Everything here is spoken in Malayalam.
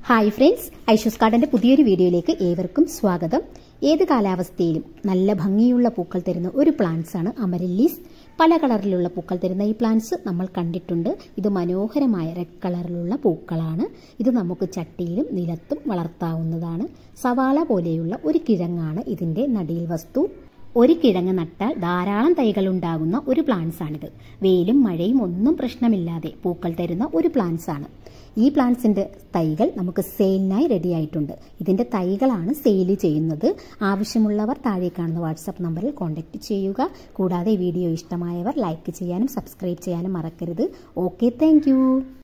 ഹായ് ഫ്രണ്ട്സ് ഐഷൂസ് ഗാർഡന്റെ പുതിയൊരു വീഡിയോയിലേക്ക് ഏവർക്കും സ്വാഗതം ഏത് കാലാവസ്ഥയിലും നല്ല ഭംഗിയുള്ള പൂക്കൾ തരുന്ന ഒരു പ്ലാന്റ്സ് ആണ് അമരല്ലീസ് പല കളറിലുള്ള പൂക്കൾ തരുന്ന ഈ പ്ലാന്റ്സ് നമ്മൾ കണ്ടിട്ടുണ്ട് ഇത് മനോഹരമായ റെഡ് കളറിലുള്ള പൂക്കളാണ് ഇത് നമുക്ക് ചട്ടിയിലും നിലത്തും വളർത്താവുന്നതാണ് സവാള പോലെയുള്ള ഒരു കിഴങ്ങാണ് ഇതിന്റെ നടീൽ വസ്തു ഒരു കിഴങ്ങ് നട്ടാൽ ധാരാളം തൈകൾ ഉണ്ടാകുന്ന ഒരു പ്ലാന്റ്സ് ആണിത് വെയിലും മഴയും ഒന്നും പ്രശ്നമില്ലാതെ പൂക്കൾ തരുന്ന ഒരു പ്ലാന്റ്സ് ആണ് ഈ പ്ലാന്റ്സിന്റെ തൈകൾ നമുക്ക് സെയിലിനായി റെഡി ആയിട്ടുണ്ട് ഇതിന്റെ തൈകളാണ് സെയിൽ ചെയ്യുന്നത് ആവശ്യമുള്ളവർ താഴെ കാണുന്ന വാട്സാപ്പ് നമ്പറിൽ കോൺടാക്ട് ചെയ്യുക കൂടാതെ വീഡിയോ ഇഷ്ടമായവർ ലൈക്ക് ചെയ്യാനും സബ്സ്ക്രൈബ് ചെയ്യാനും മറക്കരുത് ഓക്കെ താങ്ക്